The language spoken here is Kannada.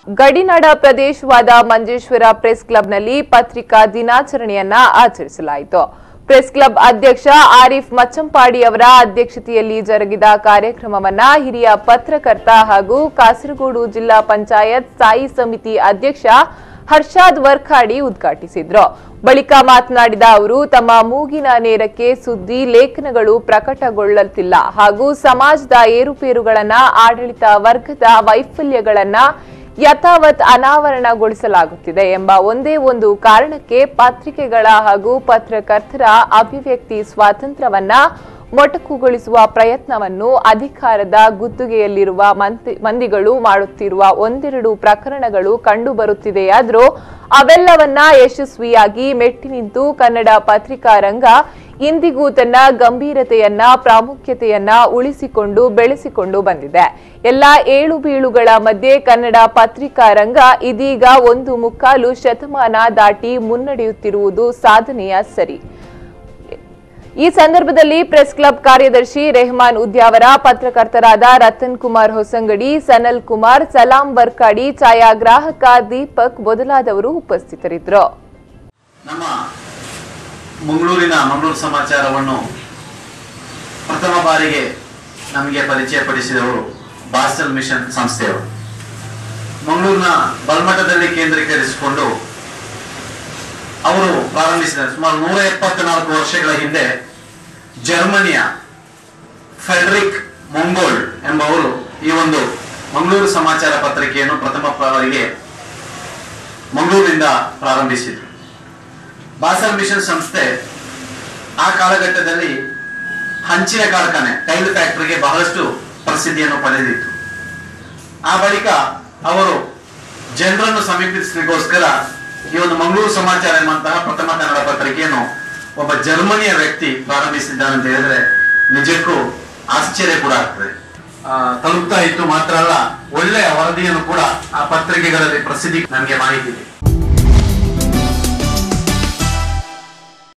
ಗಡಿನಾಡ ಪ್ರದೇಶವಾದ ಮಂಜೇಶ್ವರ ಪ್ರೆಸ್ ಕ್ಲಬ್ನಲ್ಲಿ ಪತ್ರಿಕಾ ದಿನಾಚರಣೆಯನ್ನ ಆಚರಿಸಲಾಯಿತು ಪ್ರೆಸ್ ಕ್ಲಬ್ ಅಧ್ಯಕ್ಷ ಆರಿಫ್ ಮಚ್ಚಂಪಾಡಿ ಅವರ ಅಧ್ಯಕ್ಷತೆಯಲ್ಲಿ ಜರುಗಿದ ಕಾರ್ಯಕ್ರಮವನ್ನ ಹಿರಿಯ ಪತ್ರಕರ್ತ ಹಾಗೂ ಕಾಸರಗೋಡು ಜಿಲ್ಲಾ ಪಂಚಾಯತ್ ಸ್ಥಾಯಿ ಸಮಿತಿ ಅಧ್ಯಕ್ಷ ಹರ್ಷಾದ್ ವರ್ಖಾಡಿ ಉದ್ಘಾಟಿಸಿದ್ರು ಬಳಿಕ ಮಾತನಾಡಿದ ಅವರು ತಮ್ಮ ಮೂಗಿನ ನೇರಕ್ಕೆ ಸುದ್ದಿ ಲೇಖನಗಳು ಪ್ರಕಟಗೊಳ್ಳುತ್ತಿಲ್ಲ ಹಾಗೂ ಸಮಾಜದ ಏರುಪೇರುಗಳನ್ನ ಆಡಳಿತ ವರ್ಗದ ವೈಫಲ್ಯಗಳನ್ನ ಯಥಾವತ್ ಅನಾವರಣಗೊಳಿಸಲಾಗುತ್ತಿದೆ ಎಂಬ ಒಂದೇ ಒಂದು ಕಾರಣಕ್ಕೆ ಪತ್ರಿಕೆಗಳ ಹಾಗೂ ಪತ್ರಕರ್ತರ ಅಭಿವ್ಯಕ್ತಿ ಸ್ವಾತಂತ್ರ್ಯವನ್ನ ಮೊಟಕುಗೊಳಿಸುವ ಪ್ರಯತ್ನವನ್ನು ಅಧಿಕಾರದ ಗುತ್ತಿಗೆಯಲ್ಲಿರುವ ಮಂತಿ- ಮಂದಿಗಳು ಮಾಡುತ್ತಿರುವ ಒಂದೆರಡು ಪ್ರಕರಣಗಳು ಕಂಡುಬರುತ್ತಿದೆಯಾದರೂ ಅವೆಲ್ಲವನ್ನ ಯಶಸ್ವಿಯಾಗಿ ಮೆಟ್ಟಿ ನಿಂತು ಕನ್ನಡ ಪತ್ರಿಕಾ ರಂಗ ಇಂದಿಗೂ ತನ್ನ ಗಂಭೀರತೆಯನ್ನ ಪ್ರಾಮುಖ್ಯತೆಯನ್ನ ಉಳಿಸಿಕೊಂಡು ಬೆಳೆಸಿಕೊಂಡು ಬಂದಿದೆ ಎಲ್ಲಾ ಏಳು ಬೀಳುಗಳ ಮಧ್ಯೆ ಕನ್ನಡ ಪತ್ರಿಕಾ ರಂಗ ಇದೀಗ ಒಂದು ಮುಕ್ಕಾಲು ಶತಮಾನ ದಾಟಿ ಮುನ್ನಡೆಯುತ್ತಿರುವುದು ಸಾಧನೆಯ ಸರಿ ಈ ಸಂದರ್ಭದಲ್ಲಿ ಪ್ರೆಸ್ ಕ್ಲಬ್ ಕಾರ್ಯದರ್ಶಿ ರೆಹಮಾನ್ ಉದ್ಯಾವರ ಪತ್ರಕರ್ತರಾದ ರತನ್ ಕುಮಾರ್ ಹೊಸಂಗಡಿ ಸನಲ್ ಕುಮಾರ್ ಸಲಾಂ ಬರ್ಕಾಡಿ ಛಾಯಾಗ್ರಾಹಕ ದೀಪಕ್ ಮೊದಲಾದವರು ಉಪಸ್ಥಿತರಿದ್ದರು ನಮ್ಮ ಮಂಗಳೂರಿನ ಮಂಗಳೂರು ಸಮಾಚಾರವನ್ನು ಪ್ರಥಮ ಬಾರಿಗೆ ನಮಗೆ ಪರಿಚಯ ಪಡಿಸಿದವರು ಬಾಸಲ್ ಮಿಷನ್ ಸಂಸ್ಥೆಯವರು ಮಂಗಳೂರಿನ ಬಲ್ಮಠದಲ್ಲಿ ಕೇಂದ್ರೀಕರಿಸಿಕೊಂಡು ಅವರು ಪ್ರಾರಂಭಿಸಿದ ಸುಮಾರು ನೂರ ಎಪ್ಪತ್ನಾಲ್ಕು ವರ್ಷಗಳ ಹಿಂದೆ ಜರ್ಮನಿಯ ಫೆಡ್ರಿಕ್ ಮೊಂಗೋಲ್ ಎಂಬವರು ಈ ಒಂದು ಮಂಗಳೂರು ಸಮಾಚಾರ ಪತ್ರಿಕೆಯನ್ನು ಪ್ರಥಮ ಬಾರಿಗೆ ಮಂಗಳೂರಿನಿಂದ ಪ್ರಾರಂಭಿಸಿದರು ಬಾಸಲ್ ಮಿಷನ್ ಸಂಸ್ಥೆ ಆ ಕಾಲಘಟ್ಟದಲ್ಲಿ ಹಂಚಿನ ಕಾರ್ಖಾನೆ ಟೈಲ್ ಫ್ಯಾಕ್ಟರಿಗೆ ಬಹಳಷ್ಟು ಪ್ರಸಿದ್ಧಿಯನ್ನು ಪಡೆದಿತ್ತು ಆ ಬಳಿಕ ಅವರು ಜನರನ್ನು ಸಮೀಪಿಸಲಿಕ್ಕೋಸ್ಕರ ಈ ಒಂದು ಮಂಗಳೂರು ಸಮಾಚಾರ ಎಂಬಂತಹ ಪ್ರಥಮ ಕನ್ನಡ ಪತ್ರಿಕೆಯನ್ನು ಒಬ್ಬ ಜರ್ಮನಿಯ ವ್ಯಕ್ತಿ ಪ್ರಾರಂಭಿಸಿದ್ದಾನೆ ಅಂತ ಹೇಳಿದ್ರೆ ನಿಜಕ್ಕೂ ಆಶ್ಚರ್ಯ ಕೂಡ ಆಗ್ತದೆ ಆ, ತಲುಪ್ತಾ ಇತ್ತು ಮಾತ್ರ ಅಲ್ಲ ಒಳ್ಳೆಯ ವರದಿಯನ್ನು ಕೂಡ ಆ ಪತ್ರಿಕೆಗಳಲ್ಲಿ ಪ್ರಸಿದ್ಧಿ ನಮಗೆ ಮಾಹಿತಿ ಇದೆ